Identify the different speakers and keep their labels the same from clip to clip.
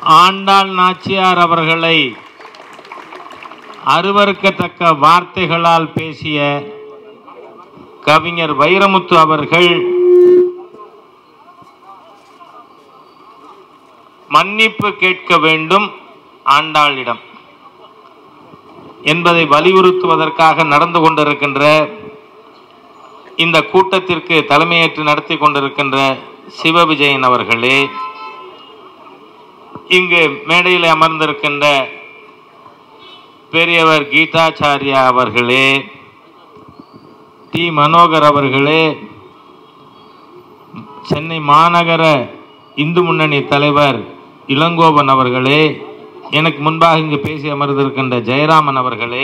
Speaker 1: ஆண்டாள் நாச்சியார் அவர்களை அருவருக்கத்தக்க வார்த்தைகளால் பேசிய கவிஞர் வைரமுத்து அவர்கள் மன்னிப்பு கேட்க வேண்டும் ஆண்டாளிடம் என்பதை வலியுறுத்துவதற்காக நடந்து கொண்டிருக்கின்ற இந்த கூட்டத்திற்கு தலைமையேற்று நடத்தி கொண்டிருக்கின்ற சிவவிஜயன் அவர்களே இங்கு மேடையில் அமர்ந்திருக்கின்ற பெரியவர் கீதாச்சாரியா அவர்களே டி மனோகர் அவர்களே சென்னை மாநகர இந்து முன்னணி தலைவர் இளங்கோவன் அவர்களே எனக்கு முன்பாக இங்கு பேசி அமர்ந்திருக்கின்ற ஜெயராமன் அவர்களே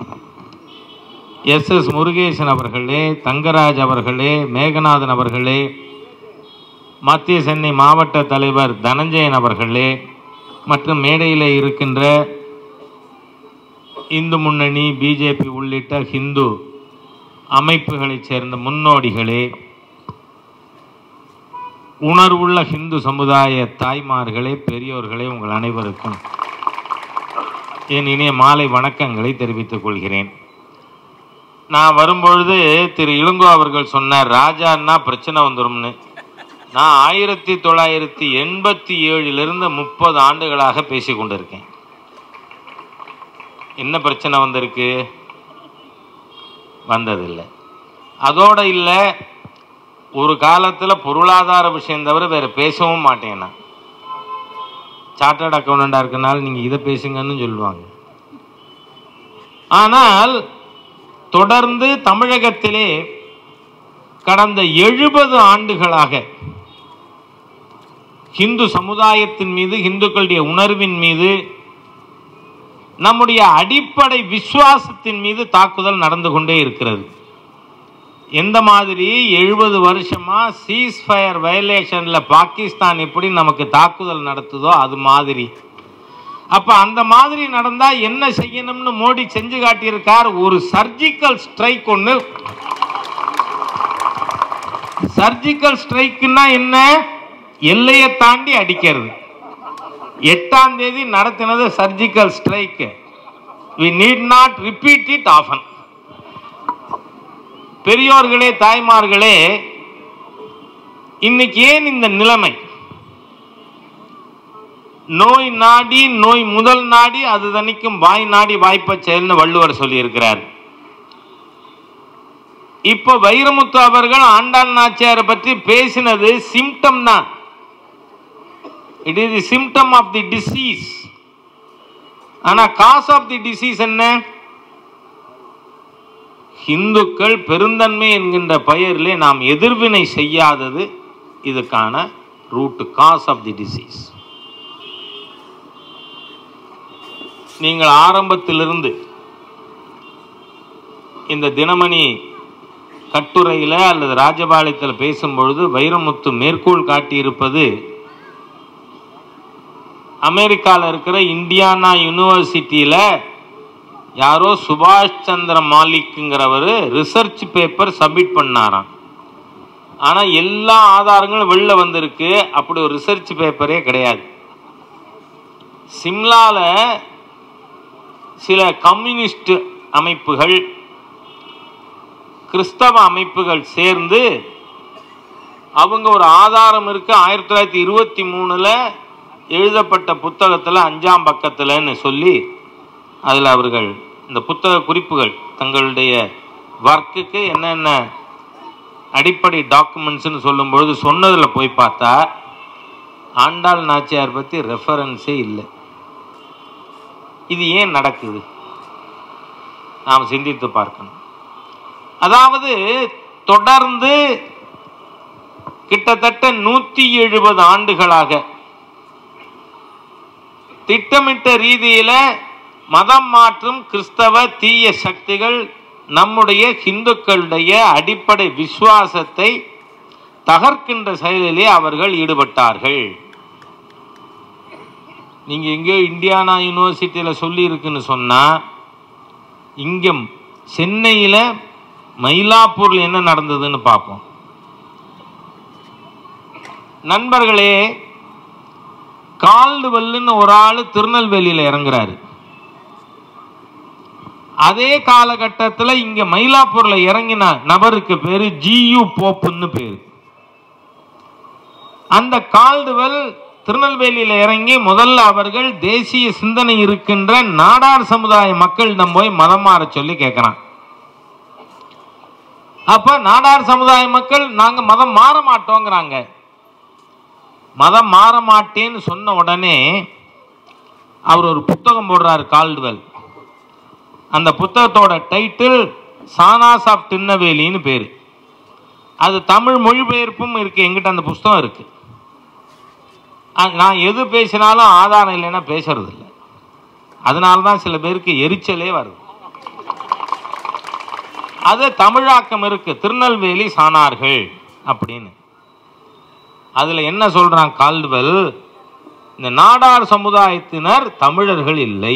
Speaker 1: எஸ் எஸ் முருகேசன் அவர்களே தங்கராஜ் அவர்களே மேகநாதன் அவர்களே மத்திய சென்னை மாவட்ட தலைவர் தனஞ்சயன் அவர்களே மற்றும் மேடையில் இருக்கின்ற இந்து முன்னணி பிஜேபி உள்ளிட்ட ஹிந்து அமைப்புகளைச் சேர்ந்த முன்னோடிகளே உணர்வுள்ள ஹிந்து சமுதாய தாய்மார்களே பெரியோர்களே உங்கள் அனைவருக்கும் என் இனிய மாலை வணக்கங்களை தெரிவித்துக் கொள்கிறேன் நான் வரும்பொழுது திரு இளங்கோ அவர்கள் சொன்னார் ராஜான்னா பிரச்சனை வந்துரும்னு நான் ஆயிரத்தி தொள்ளாயிரத்தி எண்பத்தி ஏழிலிருந்து முப்பது ஆண்டுகளாக பேசி கொண்டிருக்கேன் என்ன பிரச்சனை வந்திருக்கு வந்ததில்லை அதோட இல்லை ஒரு காலத்தில் பொருளாதார விஷயம் தவிர வேறு பேசவும் மாட்டேன் நான் சார்ட்டர்ட் அக்கௌண்டண்டாக இருக்கனால நீங்கள் இதை பேசுங்கன்னு சொல்லுவாங்க ஆனால் தொடர்ந்து தமிழகத்திலே கடந்த எழுபது ஆண்டுகளாக ஹிந்து சமுதாயத்தின் மீது இந்துக்களுடைய உணர்வின் மீது நம்முடைய அடிப்படை விசுவாசத்தின் மீது தாக்குதல் நடந்து கொண்டே இருக்கிறது எந்த மாதிரி எழுபது வருஷமா சீஸ் ஃபயர் வயலேஷன்ல பாகிஸ்தான் எப்படி நமக்கு தாக்குதல் நடத்துதோ அது மாதிரி அப்ப அந்த மாதிரி நடந்தா என்ன செய்யணும்னு மோடி செஞ்சு காட்டியிருக்கார் ஒரு சர்ஜிக்கல் ஸ்ட்ரைக் ஒன்று சர்ஜிக்கல் ஸ்ட்ரைக்குன்னா என்ன எல்லையை தாண்டி அடிக்கிறது எட்டாம் தேதி நடத்தினது surgical strike we need not repeat it often பெரியோர்களே தாய்மார்களே இன்னைக்கு ஏன் இந்த நிலைமை நோய் நாடி நோய் முதல் நாடி அது தணிக்கும் வாய் நாடி வாய்ப்ப செயல்னு வள்ளுவர் சொல்லியிருக்கிறார் இப்ப வைரமுத்து அவர்கள் ஆண்டாள் நாச்சியாரை பற்றி பேசினது சிம்டம் தான் it is the symptom of the disease ஆனா காஸ் ஆஃப் தி டிசீஸ் என்ன இந்துக்கள் பெருந்தன்மை என்கின்ற பெயரிலே நாம் எதிர்வினை செய்யாதது இதுக்கான root cause of the disease நீங்கள் ஆரம்பத்திலிருந்து இந்த தினமணி கட்டுரையில் அல்லது ராஜபாளையத்தில் பேசும்பொழுது வைரமுத்து மேற்கோள் காட்டியிருப்பது அமெரிக்காவில் இருக்கிற இந்தியானா யூனிவர்சிட்டியில் யாரோ சுபாஷ் சந்திர மாலிக்குங்கிறவர் ரிசர்ச் பேப்பர் சப்மிட் பண்ணாராம் ஆனால் எல்லா ஆதாரங்களும் வெளில வந்திருக்கு அப்படி ஒரு ரிசர்ச் பேப்பரே கிடையாது சிம்லாவில் சில கம்யூனிஸ்ட் அமைப்புகள் கிறிஸ்தவ அமைப்புகள் சேர்ந்து அவங்க ஒரு ஆதாரம் இருக்கு ஆயிரத்தி தொள்ளாயிரத்தி இருபத்தி மூணுல எழுதப்பட்ட புத்தகத்தில் அஞ்சாம் பக்கத்தில்னு சொல்லி அதில் அவர்கள் இந்த புத்தக குறிப்புகள் தங்களுடைய ஒர்க்குக்கு என்னென்ன அடிப்படை டாக்குமெண்ட்ஸ்னு சொல்லும்பொழுது சொன்னதில் போய் பார்த்தா ஆண்டாள் நாச்சியார் பற்றி ரெஃபரன்ஸே இல்லை இது ஏன் நடக்குது நாம் சிந்தித்து பார்க்கணும் அதாவது தொடர்ந்து கிட்டத்தட்ட நூற்றி எழுபது ஆண்டுகளாக திட்டமிட்ட ரீதியில மதம் மாற்றும் கிறிஸ்தவ தீய சக்திகள் நம்முடைய இந்துக்களுடைய அடிப்படை விசுவாசத்தை தகர்க்கின்ற செயலிலே அவர்கள் ஈடுபட்டார்கள் நீங்க எங்கேயோ இந்தியானா யூனிவர்சிட்டியில் சொல்லி இருக்குன்னு சொன்னா இங்க சென்னையில் மயிலாப்பூரில் என்ன நடந்ததுன்னு பார்ப்போம் நண்பர்களே கால்டுவெல்லுன்னு ஒரு ஆள் திருநெல்வேலியில் இறங்குறாரு அதே காலகட்டத்தில் இங்க மயிலாப்பூர்ல இறங்கின நபருக்கு பேரு ஜியு போப்புன்னு பேரு அந்த கால்டுவெல் திருநெல்வேலியில இறங்கி முதல்ல அவர்கள் தேசிய சிந்தனை இருக்கின்ற நாடார் சமுதாய மக்களிடம் போய் மதம் மாற சொல்லி கேட்கிறான் அப்ப நாடார் சமுதாய மக்கள் நாங்க மதம் மாற மாட்டோங்கிறாங்க மதம் மாற மாட்டேன்னு சொன்ன உடனே அவர் ஒரு புத்தகம் போடுறாரு கால்டுவெல் அந்த புத்தகத்தோட டைட்டில் சானாஸ் ஆஃப் திருநெல்வேலின்னு பேர் அது தமிழ் மொழிபெயர்ப்பும் இருக்கு எங்கிட்ட அந்த புஸ்தகம் இருக்கு அ- நான் எது பேசினாலும் ஆதாரம் இல்லைன்னா பேசுறது இல்லை அதனால தான் சில பேருக்கு எரிச்சலே வருது அது தமிழாக்கம் இருக்கு திருநெல்வேலி சாணார்கள் அப்படின்னு அதுல என்ன சொல்றான் கால்டுவெல் இந்த நாடார் சமுதாயத்தினர் தமிழர்கள் இல்லை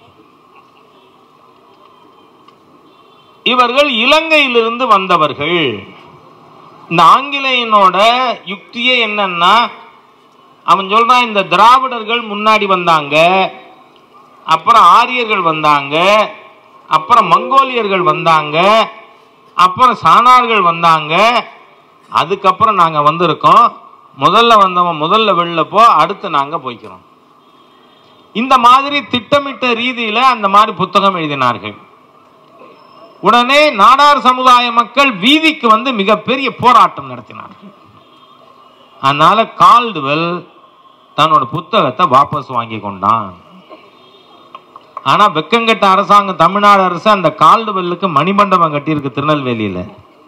Speaker 1: இவர்கள் இலங்கையிலிருந்து வந்தவர்கள் இந்த ஆங்கிலேயனோட யுக்தியே என்னன்னா அவன் சொல்றான் இந்த திராவிடர்கள் முன்னாடி வந்தாங்க அப்புறம் ஆரியர்கள் வந்தாங்க அப்புறம் மங்கோலியர்கள் வந்தாங்க அப்புறம் சாணார்கள் வந்தாங்க அதுக்கப்புறம் நாங்கள் வந்திருக்கோம் முதல்ல வந்தவன் முதல்ல வெளில போ அடுத்து நாங்கள் போய்க்கிறோம் இந்த மாதிரி திட்டமிட்ட ரீதியில் அந்த மாதிரி புத்தகம் எழுதினார்கள் உடனே நாடார் சமுதாய மக்கள் வீதிக்கு வந்து மிகப்பெரிய போராட்டம் நடத்தினார்கள் அதனால கால்டுவெல் தன்னோட புத்தகத்தை வாபஸ் வாங்கி கொண்டான் ஆனா வெக்கங்கெட்ட அரசாங்கம் தமிழ்நாடு அரசு அந்த கால்டுவெல்லுக்கு மணிமண்டபம் கட்டியிருக்கு திருநெல்வேலியில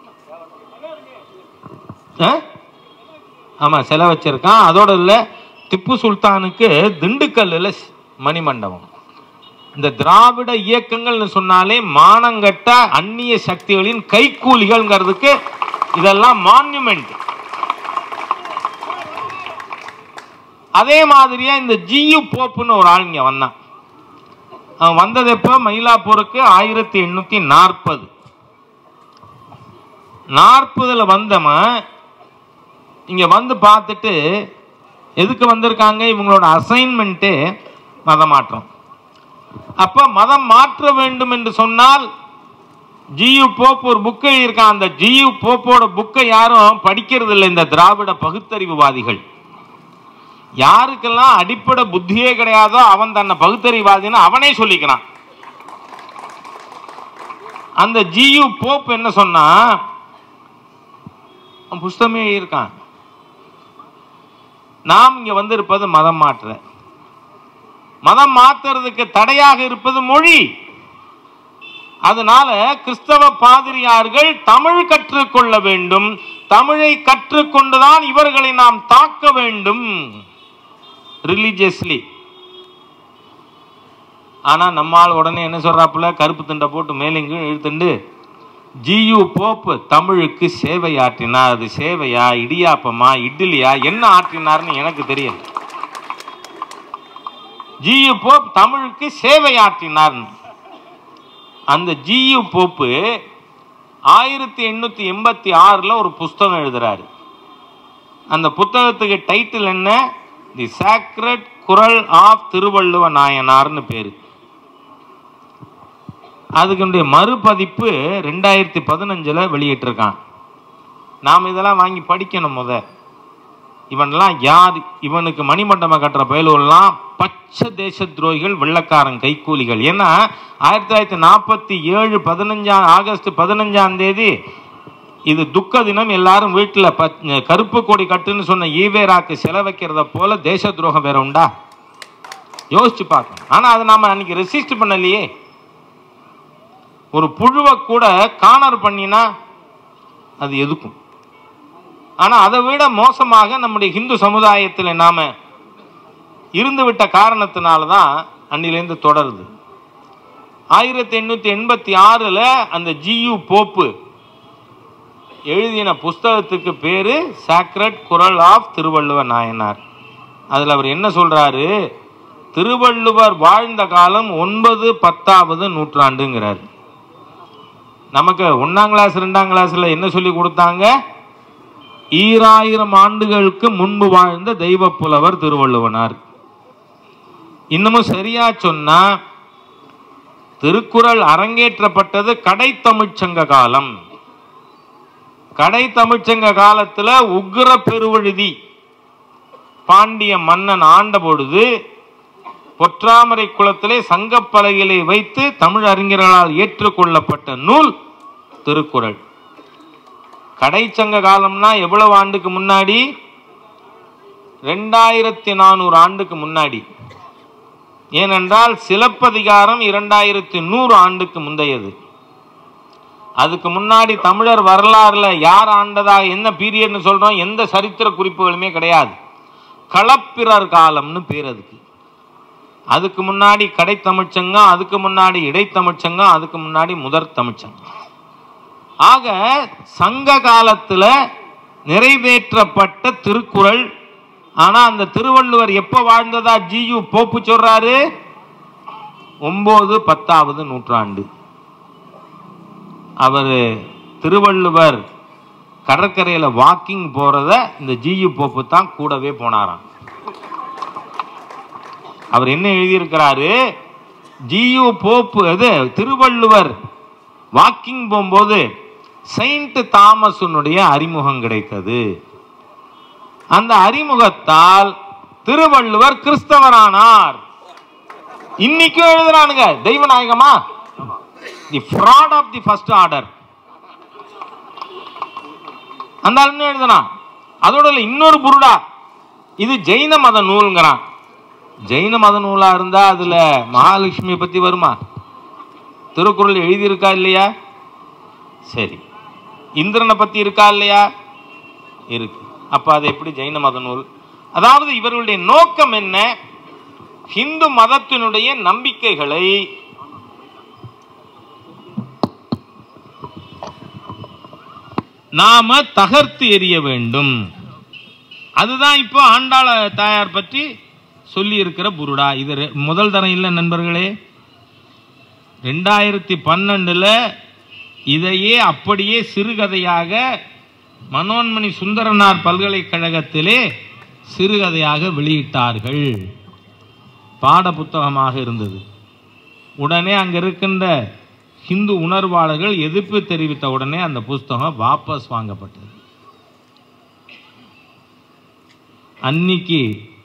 Speaker 1: ஆ? ஆமா சிலை வச்சிருக்கான் அதோட இல்ல திப்பு சுல்தானுக்கு திண்டுக்கல்லுல ஸ்- மணிமண்டபம் இந்த திராவிட இயக்கங்கள்னு சொன்னாலே மானங்கட்ட அந்நிய சக்திகளின் கைக்கூலிகள்ங்கிறதுக்கு இதெல்லாம் மான்யூமெண்ட் அதே மாதிரியா இந்த ஜியு போப்புன்னு ஒரு ஆள் இங்க வந்தான் அவன் வந்தது எப்போ மயிலாப்பூருக்கு ஆயிரத்தி எண்ணூத்தி நாற்பது நாற்பதுல வந்தவன் இங்க வந்து பார்த்துட்டு எதுக்கு வந்திருக்காங்க இவங்களோட அசைன்மெண்ட்டு மதமாற்றம் அப்ப மதம் மாற்ற வேண்டும் என்று சொன்னால் ஜியு போப் ஒரு புக் எழுதியிருக்கான் அந்த ஜியு போப்போட புக்கை யாரும் படிக்கிறது இல்லை இந்த திராவிட பகுத்தறிவுவாதிகள் யாருக்கெல்லாம் அடிப்படை புத்தியே கிடையாதோ அவன் தன்னை பகுத்தறிவாதின்னு அவனே சொல்லிக்கிறான் அந்த ஜியு போப் என்ன சொன்னா அவன் புஸ்தகமே இருக்கான் நாம் இங்க வந்திருப்பது மதம் மாற்ற மதம் மாத்துறதுக்கு தடையாக இருப்பது மொழி அதனால கிறிஸ்தவ பாதிரியார்கள் தமிழ் கற்றுக்கொள்ள வேண்டும் தமிழை கற்றுக்கொண்டுதான் இவர்களை நாம் தாக்க வேண்டும் ரிலீஜியஸ்லி ஆனா நம்மால் உடனே என்ன சொல்றாப்புல கருப்பு திண்டை போட்டு மேலேங்கும் இழுத்துண்டு ஜியு போப்பு தமிழுக்கு சேவை ஆற்றினார் அது சேவையா இடியாப்பமா இட்லியா என்ன ஆற்றினார்னு எனக்கு தெரியல ஜியு போப் தமிழுக்கு சேவை ஆற்றினார் அந்த ஜியு போப்பு ஆயிரத்தி எண்ணூத்தி எண்பத்தி ஆறுல ஒரு புஸ்தகம் எழுதுறாரு அந்த புத்தகத்துக்கு டைட்டில் என்ன தி சாக்ரட் குரல் ஆஃப் திருவள்ளுவ நாயனார்னு பேரு அதுக்குடைய மறுபதிப்பு ரெண்டாயிரத்தி பதினஞ்சுல வெளியிட்டிருக்கான் நாம் இதெல்லாம் வாங்கி படிக்கணும் முத இவன்லாம் யார் இவனுக்கு மணிமண்டபம் கட்டுற பயலுவெல்லாம் பச்சை தேச துரோகிகள் வெள்ளக்காரன் கைக்கூலிகள் ஏன்னா ஆயிரத்தி தொள்ளாயிரத்தி நாற்பத்தி ஏழு பதினஞ்சாம் ஆகஸ்ட் பதினஞ்சாம் தேதி இது துக்க தினம் எல்லாரும் வீட்டில் கருப்பு கொடி கட்டுன்னு சொன்ன ஈவேராக்கு செலவைக்கிறத போல தேச துரோகம் வேற உண்டா யோசிச்சு பார்க்கணும் ஆனால் அதை நாம அன்னைக்கு ரெசிஸ்ட் பண்ணலையே ஒரு புழுவை கூட காணர் பண்ணினா அது எதுக்கும் ஆனால் அதை விட மோசமாக நம்முடைய ஹிந்து சமுதாயத்தில் நாம இருந்துவிட்ட காரணத்தினால தான் அன்னிலேருந்து தொடருது ஆயிரத்தி எண்ணூற்றி எண்பத்தி ஆறில் அந்த ஜியு போப்பு எழுதின புஸ்தகத்துக்கு பேரு சாக்ரட் குரல் ஆஃப் திருவள்ளுவ நாயனார் அதில் அவர் என்ன சொல்றாரு திருவள்ளுவர் வாழ்ந்த காலம் ஒன்பது பத்தாவது நூற்றாண்டுங்கிறார் நமக்கு ஒன்னாம் கிளாஸ் ரெண்டாம் கிளாஸ்ல என்ன சொல்லி கொடுத்தாங்க ஈராயிரம் ஆண்டுகளுக்கு முன்பு வாழ்ந்த தெய்வ புலவர் திருவள்ளுவனார் இன்னமும் சரியா சொன்னா திருக்குறள் அரங்கேற்றப்பட்டது கடை தமிழ்ச்சங்க காலம் கடை தமிழ்ச்சங்க காலத்துல உக்ர பெருவழுதி பாண்டிய மன்னன் ஆண்ட பொழுது பொற்றாமரை குளத்திலே சங்கப்பலகையிலே வைத்து தமிழ் அறிஞர்களால் ஏற்றுக்கொள்ளப்பட்ட நூல் திருக்குறள் கடைச்சங்க காலம்னா எவ்வளவு ஆண்டுக்கு முன்னாடி ரெண்டாயிரத்தி நானூறு ஆண்டுக்கு முன்னாடி ஏனென்றால் சிலப்பதிகாரம் இரண்டாயிரத்தி நூறு ஆண்டுக்கு முந்தையது அதுக்கு முன்னாடி தமிழர் வரலாறுல யார் ஆண்டதா என்ன பீரியட்னு சொல்றோம் எந்த சரித்திர குறிப்புகளுமே கிடையாது களப்பிரர் காலம்னு பேர் அதுக்கு அதுக்கு முன்னாடி கடைத்தமிழ்ச்சங்கம் அதுக்கு முன்னாடி இடைத்தமிழ்ச்சங்கம் அதுக்கு முன்னாடி முதற் தமிழ்ச்சங்கம் ஆக சங்க காலத்துல நிறைவேற்றப்பட்ட திருக்குறள் ஆனா அந்த திருவள்ளுவர் எப்ப வாழ்ந்ததா ஜியு போப்பு சொல்றாரு ஒன்பது பத்தாவது நூற்றாண்டு அவர் திருவள்ளுவர் கடற்கரையில் வாக்கிங் போறத இந்த ஜியு போப்பு தான் கூடவே போனாராம் அவர் என்ன எழுதியிருக்கிறாரு ஜியு போப்பு அது திருவள்ளுவர் வாக்கிங் போகும்போது செயின்ட் தாமஸனுடைய அறிமுகம் கிடைத்தது அந்த அறிமுகத்தால் திருவள்ளுவர் கிறிஸ்தவரானார் இன்னைக்கும் எழுதுறானுங்க தெய்வநாயகமா the fraud of the first order அந்த ஆள் என்ன எழுதுனான் அதோட இல்ல இன்னொரு புருடா இது ஜெயின மத நூலுங்கிறான் ஜெயின மத நூலா இருந்தா அதுல மகாலட்சுமியை பத்தி வருமா திருக்குறள் எழுதியிருக்கா இல்லையா சரி இந்திரனை பத்தி இருக்கா இல்லையா இருக்கு அப்ப அது எப்படி ஜெயின மத நூல் அதாவது இவர்களுடைய நோக்கம் என்ன ஹிந்து மதத்தினுடைய நம்பிக்கைகளை நாம தகர்த்து எறிய வேண்டும் அதுதான் இப்போ ஆண்டாள தாயார் பற்றி சொல்லி இருக்கிற புருடா இது ரெ- முதல் தரம் இல்லை நண்பர்களே ரெண்டாயிரத்தி பன்னெண்டுல இதையே அப்படியே சிறுகதையாக மனோன்மணி சுந்தரனார் பல்கலைக்கழகத்திலே சிறுகதையாக வெளியிட்டார்கள் பாட புத்தகமாக இருந்தது உடனே அங்க இருக்கின்ற ஹிந்து உணர்வாளர்கள் எதிர்ப்பு தெரிவித்த உடனே அந்த புஸ்தகம் வாபஸ் வாங்கப்பட்டது அன்னைக்கு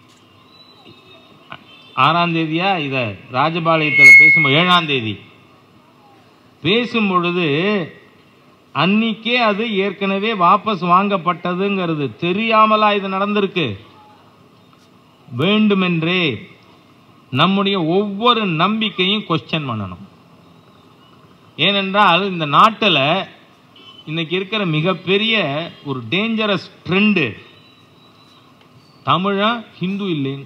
Speaker 1: ஆறாம் தேதியா இத ராஜபாளையத்தில் பேசும்போது ஏழாம் தேதி பேசும் பொழுது அன்னிக்கே அது ஏற்கனவே வாபஸ் வாங்கப்பட்டதுங்கிறது தெரியாமலா இது நடந்திருக்கு வேண்டுமென்றே நம்முடைய ஒவ்வொரு நம்பிக்கையும் கொஸ்டின் பண்ணணும் ஏனென்றால் இந்த நாட்டில் இன்னைக்கு இருக்கிற மிகப்பெரிய ஒரு டேஞ்சரஸ் ட்ரெண்டு தமிழன் ஹிந்து இல்லைன்னு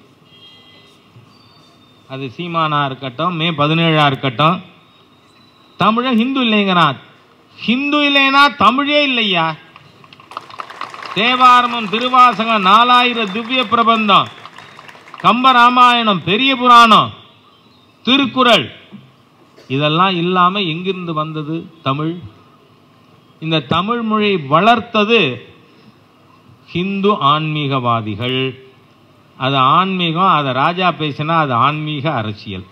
Speaker 1: அது சீமானா இருக்கட்டும் மே பதினேழா இருக்கட்டும் தமிழன் ஹிந்து இல்லைங்கிறான் ஹிந்து இல்லைன்னா தமிழே இல்லையா தேவாரமும் திருவாசகம் நாலாயிரம் திவ்ய பிரபந்தம் கம்ப ராமாயணம் பெரிய புராணம் திருக்குறள் இதெல்லாம் இல்லாம எங்கிருந்து வந்தது தமிழ் இந்த தமிழ் மொழி வளர்த்தது ஹிந்து ஆன்மீகவாதிகள் அது ஆன்மீகம் அதை ராஜா பேசினா அது ஆன்மீக அரசியல்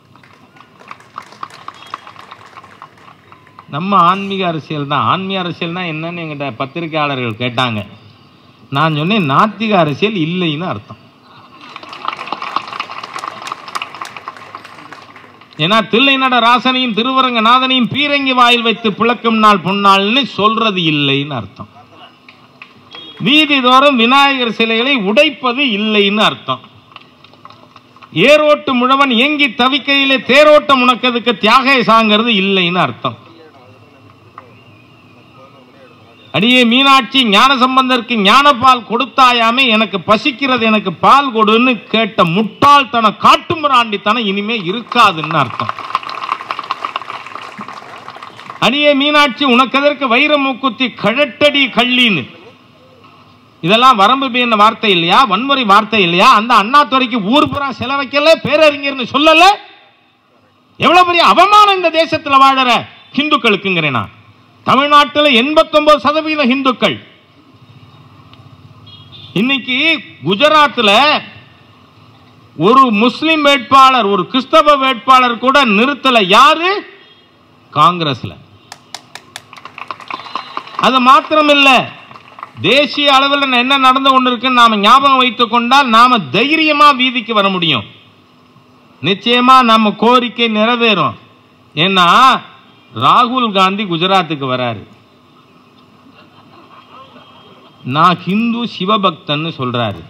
Speaker 1: நம்ம ஆன்மீக அரசியல் தான் ஆன்மீக அரசியல்னா என்னன்னு எங்கிட்ட பத்திரிகையாளர்கள் கேட்டாங்க நான் சொன்னேன் நாத்திக அரசியல் இல்லைன்னு அர்த்தம் ஏன்னா தில்லைநட ராசனையும் திருவரங்க நாதனையும் பீரங்கி வாயில் வைத்து பிளக்கும் நாள் பொன்னாள்னு சொல்றது இல்லைன்னு அர்த்தம் வீதிதோறும் விநாயகர் சிலைகளை உடைப்பது இல்லைன்னு அர்த்தம் ஏரோட்டு முழவன் ஏங்கி தவிக்கையிலே தேரோட்டம் உனக்கதுக்கு தியாகை சாங்கிறது இல்லைன்னு அர்த்தம் அடியே மீனாட்சி ஞான சம்பந்தருக்கு ஞானப்பால் கொடுத்தாயாமே எனக்கு பசிக்கிறது எனக்கு பால் கொடுன்னு கேட்ட முட்டாள்தன காட்டுமிராண்டித்தனம் இனிமே இருக்காதுன்னு அர்த்தம் அடியே மீனாட்சி உனக்கதற்கு வைர மூக்குத்தி கழட்டடி கள்ளின்னு இதெல்லாம் வரம்பு மீறின வார்த்தை இல்லையா வன்முறை வார்த்தை இல்லையா அந்த அண்ணாதுறைக்கு ஊர் புறா செலவைக்கல பேரறிஞர்னு சொல்லல எவ்வளவு பெரிய அவமானம் இந்த தேசத்துல வாழற ஹிந்துக்களுக்குங்கிறேன் நான் தமிழ்நாட்டில் எண்பத்தொன்பது சதவீத ஹிந்துக்கள் இன்னைக்கு குஜராத்தில் ஒரு முஸ்லிம் வேட்பாளர் ஒரு கிறிஸ்தவ வேட்பாளர் கூட நிறுத்தல யாரு காங்கிரஸ்ல அது மாத்திரமில்ல தேசிய அளவில் என்ன நடந்து கொண்டிருக்குன்னு நாம ஞாபகம் வைத்துக் கொண்டால் நாம தைரியமா வீதிக்கு வர முடியும் நிச்சயமா நம்ம கோரிக்கை நிறைவேறும் ஏன்னா ராகுல் காந்தி குஜராத்துக்கு வராரு நான் ஹிந்து சிவபக்தன்னு சொல்றாரு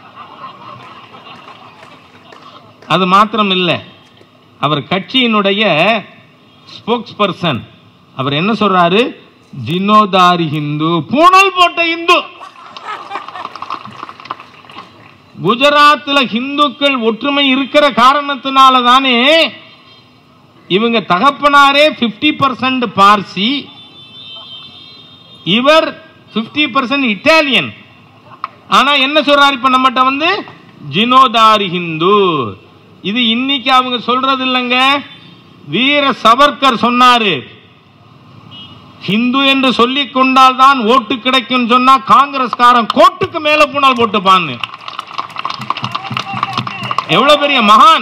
Speaker 1: அது மாத்திரம் இல்லை அவர் கட்சியினுடைய ஸ்போக்ஸ் பர்சன் அவர் என்ன சொல்றாரு ஜினோதாரி ஹிந்து பூணல் போட்ட இந்து குஜராத்தில் ஹிந்துக்கள் ஒற்றுமை இருக்கிற காரணத்தினால தானே இவங்க தகப்பனாரே 50% பர்சன்ட் பார்சி இவர் 50% பர்சன்ட் இட்டாலியன் ஆனா என்ன சொல்றாரு இப்ப நம்மகிட்ட வந்து ஜினோதாரி ஹிந்து இது இன்னைக்கு அவங்க சொல்றது இல்லைங்க வீர சவர்கர் சொன்னாரு ஹிந்து என்று சொல்லிக் கொண்டால் தான் ஓட்டு கிடைக்கும் சொன்னா காங்கிரஸ்காரன் கோட்டுக்கு மேல பூனால் போட்டுப்பான்னு எவ்வளவு பெரிய மகான்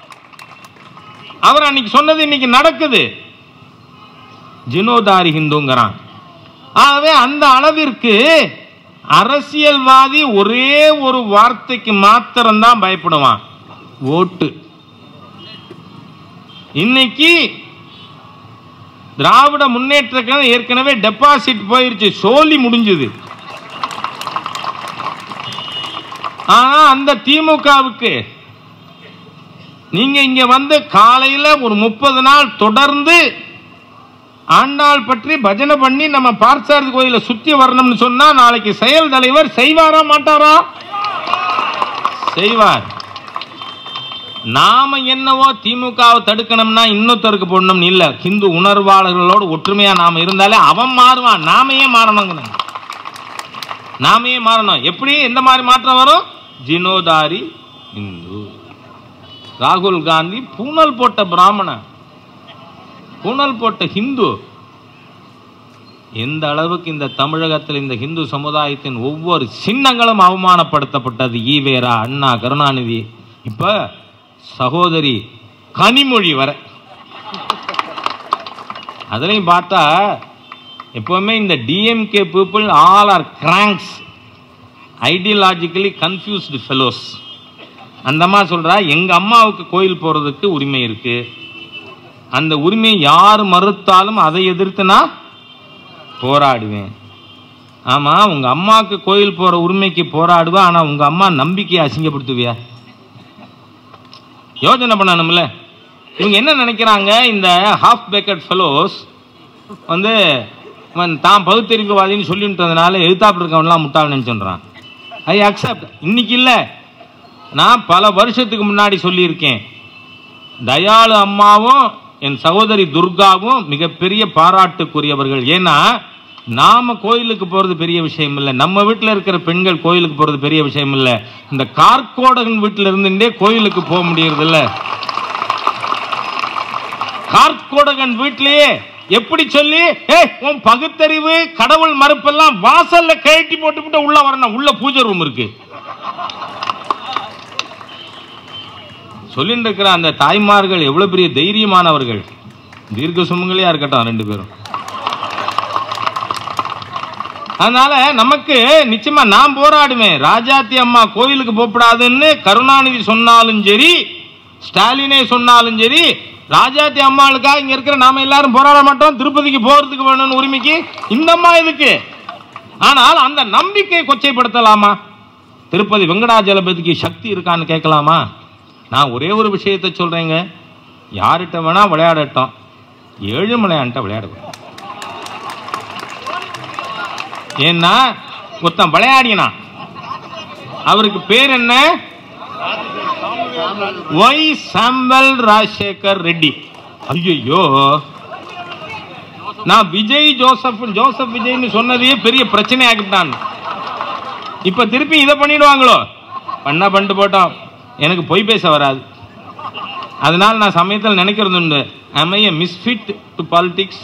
Speaker 1: அவர் அன்னைக்கு சொன்னது இன்னைக்கு நடக்குது ஜினோதாரி ஹிந்துங்கிறான் ஆகவே அந்த அளவிற்கு அரசியல்வாதி ஒரே ஒரு வார்த்தைக்கு மாத்திரம்தான் பயப்படுவான் ஓட்டு இன்னைக்கு திராவிட முன்னேற்ற கழகம் ஏற்கனவே டெபாசிட் போயிருச்சு சோலி முடிஞ்சது ஆனா அந்த திமுகவுக்கு நீங்க இங்க வந்து காலையில ஒரு முப்பது நாள் தொடர்ந்து ஆண்டாள் பற்றி பஜனை பண்ணி நம்ம பார்சாரதி கோயிலை சுத்தி வரணும்னு சொன்னா நாளைக்கு செயல் தலைவர் செய்வாரா மாட்டாரா செய்வார் நாம என்னவோ திமுகவை தடுக்கணும்னா இன்னொருத்தருக்கு போடணும்னு இல்ல ஹிந்து உணர்வாளர்களோடு ஒற்றுமையா நாம இருந்தாலே அவன் மாறுவான் நாம ஏன் மாறணுங்க நாம ஏன் மாறணும் எப்படி எந்த மாதிரி மாற்றம் வரும் ஜினோதாரி இந்து ராகுல் காந்தி பூனல் போட்ட பிராமணன் பூனல் போட்ட ஹிந்து எந்த அளவுக்கு இந்த தமிழகத்தில் இந்த ஹிந்து சமுதாயத்தின் ஒவ்வொரு சின்னங்களும் அவமானப்படுத்தப்பட்டது ஈவேரா அண்ணா கருணாநிதி இப்ப சகோதரி கனிமொழி வர அதுலயும் பார்த்தா எப்பவுமே இந்த DMK people all are cranks ideologically confused fellows அந்த அம்மா சொல்றா எங்க அம்மாவுக்கு கோயில் போறதுக்கு உரிமை இருக்கு அந்த உரிமையை யார் மறுத்தாலும் அதை எதிர்த்து நான் போராடுவேன் ஆமா உங்க அம்மாவுக்கு கோயில் போற உரிமைக்கு போராடுவா ஆனா உங்க அம்மா நம்பிக்கையை அசிங்கப்படுத்துவியா யோசனை பண்ணணும்ல இவங்க என்ன நினைக்கிறாங்க இந்த ஹாஃப் பேக்கட் ஃபெலோஸ் வந்து இவன் தான் பகுத்தறிவுவாதின்னு சொல்லிட்டதுனால எழுத்தாப்பில் இருக்கவன்லாம் முட்டாள் நினச்சுன்றான் ஐ அக்செப்ட் இன்னைக்கு இல்லை நான் பல வருஷத்துக்கு முன்னாடி சொல்லியிருக்கேன் தயாளு அம்மாவும் என் சகோதரி துர்காவும் மிகப்பெரிய பாராட்டுக்குரியவர்கள் ஏன்னா நாம கோயிலுக்கு போறது பெரிய விஷயம் இல்லை நம்ம வீட்டில் இருக்கிற பெண்கள் கோயிலுக்கு போறது பெரிய விஷயம் இல்லை இந்த கார்கோடகன் வீட்டில் இருந்துட்டே கோயிலுக்கு போக முடியறது இல்ல கார்கோடகன் வீட்டிலேயே எப்படி சொல்லி ஏய் உன் பகுத்தறிவு கடவுள் மறுப்பெல்லாம் வாசல்ல கழட்டி போட்டுவிட்டு உள்ள வரணும் உள்ள பூஜை ரூம் இருக்கு சொல்லிட்டு இருக்கிற அந்த தாய்மார்கள் எவ்வளவு பெரிய தைரியமானவர்கள் தீர்க்க சுமங்கலியா இருக்கட்டும் ரெண்டு பேரும் அதனால நமக்கு நிச்சயமா நான் போராடுவேன் ராஜாத்தி அம்மா கோயிலுக்கு போகக்கூடாதுன்னு கருணாநிதி சொன்னாலும் சரி ஸ்டாலினே சொன்னாலும் சரி ராஜாத்தி அம்மாளுக்காக இங்க இருக்கிற நாம எல்லாரும் போராட மாட்டோம் திருப்பதிக்கு போறதுக்கு வேணும்னு உரிமைக்கு இந்த அம்மா இதுக்கு ஆனால் அந்த நம்பிக்கை கொச்சைப்படுத்தலாமா திருப்பதி வெங்கடாஜலபதிக்கு சக்தி இருக்கான்னு கேட்கலாமா நான் ஒரே ஒரு விஷயத்தை சொல்றேங்க யார்கிட்ட வேணா விளையாடட்டும் ஏழுமலையான்ட்ட விளையாடுவேன் ஏன்னா ஒருத்தன் விளையாடினான் அவருக்கு பேர் என்ன ஒய் சாம்பல் ராஜசேகர் ரெட்டி ஐயோ நான் விஜய் ஜோசப் ஜோசப் விஜய்னு சொன்னதையே பெரிய பிரச்சனை ஆகிட்டான் இப்ப திருப்பி இதை பண்ணிடுவாங்களோ பண்ணா பண்ணிட்டு போட்டோம் எனக்கு பொய் பேச வராது அதனால நான் சமயத்தில் நினைக்கிறது உண்டு am I a misfit to politics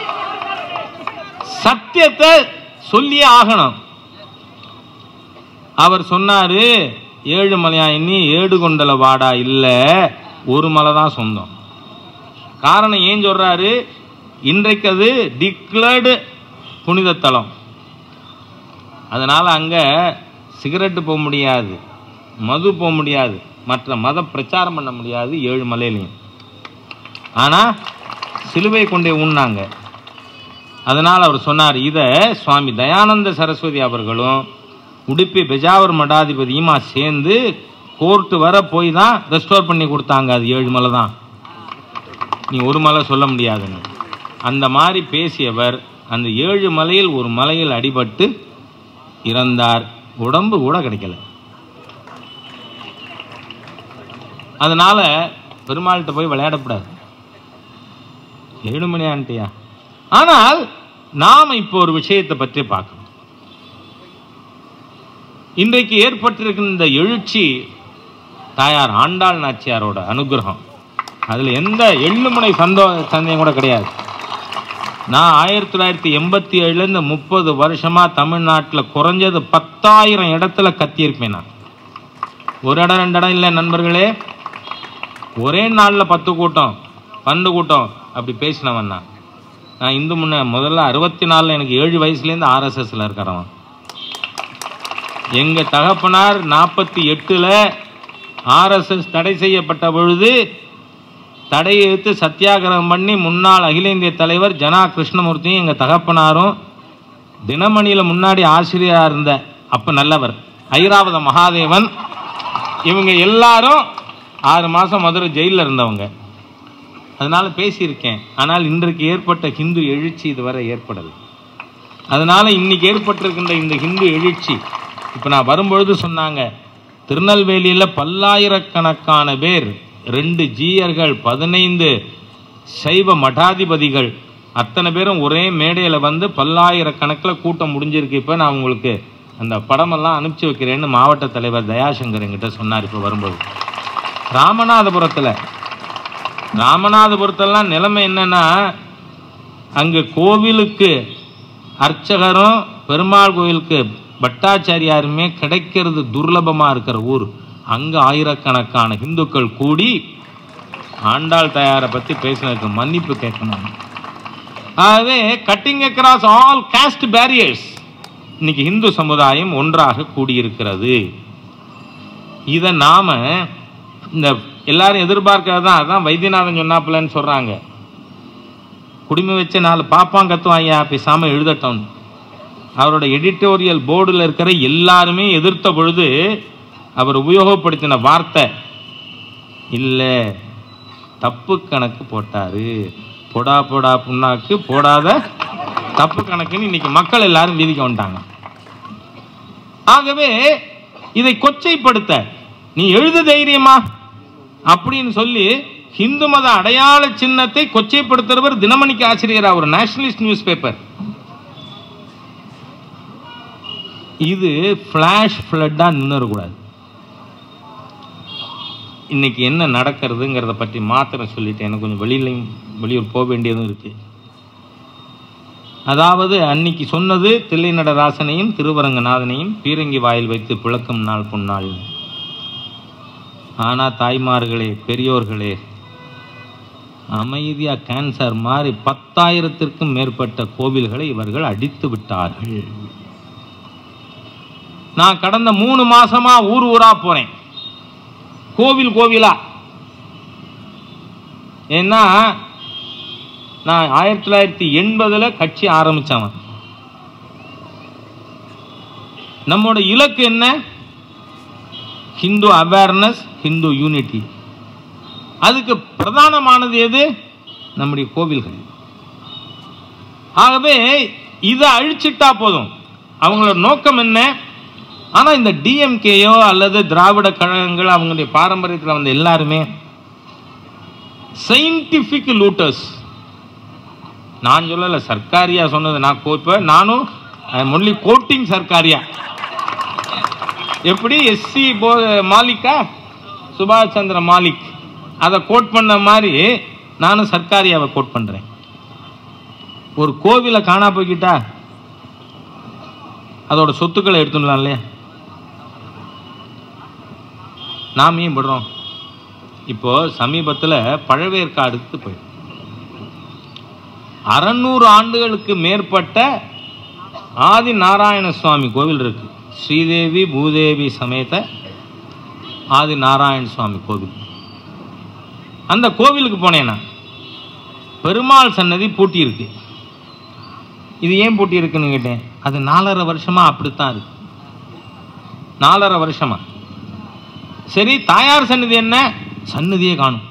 Speaker 1: சத்தியத்தை சொல்லியே ஆகணும் அவர் சொன்னாரு ஏழு மலையா இன்னி ஏடு கொண்டல வாடா இல்லை ஒரு மலை தான் சொந்தம் காரணம் ஏன் சொல்றாரு இன்றைக்கு அது டிக்ளர்டு புனித தலம் அதனால அங்க சிகரெட்டு போக முடியாது மது போக முடியாது மற்ற மத பிரச்சாரம் பண்ண முடியாது ஏழு மலையிலையும் ஆனா சிலுவை கொண்டே உண்ணாங்க அதனால் அவர் சொன்னார் இதை சுவாமி தயானந்த சரஸ்வதி அவர்களும் உடுப்பி பெஜாவர் மடாதிபதியுமா சேர்ந்து கோர்ட்டு வர போய் தான் ரெஸ்டோர் பண்ணி கொடுத்தாங்க அது ஏழு மலை தான் நீ ஒரு மலை சொல்ல முடியாதுன்னு அந்த மாதிரி பேசியவர் அந்த ஏழு மலையில் ஒரு மலையில் அடிபட்டு இறந்தார் உடம்பு கூட கிடைக்கல அதனால பெருமாள்கிட்ட போய் விளையாடக்கூடாது ஏழு மணி ஆண்டியா ஆனால் நாம் இப்போ ஒரு விஷயத்தை பற்றி பார்க்கணும் இன்றைக்கு ஏற்பட்டிருக்கிற இந்த எழுச்சி தாயார் ஆண்டாள் நாச்சியாரோட அனுகிரகம் அதில் எந்த எள்ளுமுனை சந்தோ சந்தேகம் கூட கிடையாது நான் ஆயிரத்தி தொள்ளாயிரத்தி எண்பத்தி ஏழுலேருந்து முப்பது வருஷமாக தமிழ்நாட்டில் குறைஞ்சது பத்தாயிரம் இடத்துல கத்தியிருப்பேன் நான் ஒரு இடம் ரெண்டு இடம் இல்லை நண்பர்களே ஒரே நாளில் பத்து கூட்டம் பன்னெண்டு கூட்டம் அப்படி பேசினவன் நான் நான் இந்து முன்ன முதல்ல அறுபத்தி நாலில் எனக்கு ஏழு வயசுலேருந்து ஆர்எஸ்எஸ்ல இருக்கிறவன் எங்கள் தகப்பனார் நாற்பத்தி எட்டில் ஆர்எஸ்எஸ் தடை செய்யப்பட்ட பொழுது தடையை எடுத்து சத்தியாகிரகம் பண்ணி முன்னாள் அகில இந்திய தலைவர் ஜனா கிருஷ்ணமூர்த்தியும் எங்கள் தகப்பனாரும் தினமணியில் முன்னாடி ஆசிரியராக இருந்த அப்போ நல்லவர் ஐராவத மகாதேவன் இவங்க எல்லாரும் ஆறு மாதம் மதுரை ஜெயிலில் இருந்தவங்க அதனால பேசியிருக்கேன் ஆனால் இன்றைக்கு ஏற்பட்ட ஹிந்து எழுச்சி இதுவரை ஏற்படலை அதனால இன்னைக்கு ஏற்பட்டிருக்கின்ற இந்த ஹிந்து எழுச்சி இப்போ நான் வரும்பொழுது சொன்னாங்க திருநெல்வேலியில் பல்லாயிரக்கணக்கான பேர் ரெண்டு ஜீயர்கள் பதினைந்து சைவ மடாதிபதிகள் அத்தனை பேரும் ஒரே மேடையில் வந்து பல்லாயிரக்கணக்கில் கூட்டம் முடிஞ்சிருக்கு இப்போ நான் உங்களுக்கு அந்த படமெல்லாம் அனுப்பிச்சி வைக்கிறேன்னு மாவட்ட தலைவர் தயாசங்கர் என்கிட்ட சொன்னார் இப்போ வரும்போது ராமநாதபுரத்தில் ராமநாதபுரத்தெல்லாம் நிலைமை என்னன்னா அங்கே கோவிலுக்கு அர்ச்சகரும் பெருமாள் கோவிலுக்கு பட்டாச்சாரியாருமே கிடைக்கிறது துர்லபமாக இருக்கிற ஊர் அங்கே ஆயிரக்கணக்கான இந்துக்கள் கூடி ஆண்டாள் தயாரை பற்றி பேசினதுக்கு மன்னிப்பு கேட்கணும் ஆகவே cutting across all caste barriers இன்னைக்கு இந்து சமுதாயம் ஒன்றாக கூடியிருக்கிறது இதை நாம இந்த எல்லாரும் எதிர்பார்க்கறது தான் அதான் வைத்தியநாதன் சொன்னாப்புலன்னு சொல்றாங்க குடிமை வச்ச நாலு பாப்பான் கத்துவாங்க பேசாம எழுதட்டும் அவரோட எடிட்டோரியல் போர்டில் இருக்கிற எல்லாருமே எதிர்த்த பொழுது அவர் உபயோகப்படுத்தின வார்த்தை இல்லை தப்பு கணக்கு போட்டாரு போடா போடா புண்ணாக்கு போடாத தப்பு கணக்குன்னு இன்னைக்கு மக்கள் எல்லாரும் வீதிக்கு வந்துட்டாங்க ஆகவே இதை கொச்சைப்படுத்த நீ எழுது தைரியமா அப்படின்னு சொல்லி ஹிந்து மத அடையாள சின்னத்தை கொச்சைப்படுத்துறவர் தினமணிக்கு ஆசிரியர் ஒரு நேஷனலிஸ்ட் நியூஸ் பேப்பர் இது ஃப்ளாஷ் ஃப்ளட்டாக நின்றுடக்கூடாது இன்னைக்கு என்ன நடக்கிறதுங்கிறத பற்றி மாத்திரம் சொல்லிட்டு எனக்கு கொஞ்சம் வெளியிலையும் வெளியூர் போக வேண்டியதும் இருக்கு அதாவது அன்னைக்கு சொன்னது தில்லை நடராசனையும் திருவரங்கநாதனையும் பீரங்கி வாயில் வைத்து பிளக்கும் நாள் பொன்னாள் ஆனா தாய்மார்களே பெரியோர்களே அமைதியா கேன்சர் மாதிரி பத்தாயிரத்திற்கும் மேற்பட்ட கோவில்களை இவர்கள் அடித்து விட்டார்கள் நான் கடந்த மூணு மாசமா ஊர் ஊரா போறேன் கோவில் கோவிலா ஏன்னா நான் ஆயிரத்தி தொள்ளாயிரத்தி எண்பதுல கட்சி ஆரம்பிச்சவன் நம்மோட இலக்கு என்ன ஹிந்து அவேர்னஸ் ஹிந்து யூனிட்டி அதுக்கு பிரதானமானது எது நம்முடைய கோவில்கள் ஆகவே இதை அழிச்சிட்டா போதும் அவங்களோட நோக்கம் என்ன ஆனா இந்த டிஎம்கேயோ அல்லது திராவிட கழகங்கள் அவங்களுடைய பாரம்பரியத்தில் வந்த எல்லாருமே சயின்டிபிக் லூட்டர்ஸ் நான் சொல்லல சர்க்காரியா சொன்னது நான் கோ- இப்ப நானும் ஒன்லி கோட்டிங் சர்க்காரியா எப்படி எஸ்சி மாலிக்கா சுபாஷ் சந்திர மாலிக் அதை கோட் பண்ண மாதிரி நானும் சர்க்காரியாவை கோட் பண்றேன் ஒரு கோவிலை காணா போய்கிட்டா அதோட சொத்துக்களை எடுத்துடலாம் இல்லையா நாம் ஏன் விடுறோம் இப்போ சமீபத்தில் பழவேற்காடுக்கு போய் அறநூறு ஆண்டுகளுக்கு மேற்பட்ட ஆதி நாராயண சுவாமி கோவில் இருக்கு ஸ்ரீதேவி பூதேவி சமேத ஆதி நாராயண சுவாமி கோவில் அந்த கோவிலுக்கு போனேன்னா பெருமாள் சன்னதி பூட்டி இருக்கு இது ஏன் பூட்டி இருக்குன்னு கேட்டேன் அது நாலரை வருஷமா அப்படித்தான் இருக்கு நாலரை வருஷமா சரி தாயார் சன்னதி என்ன சன்னதியே காணும்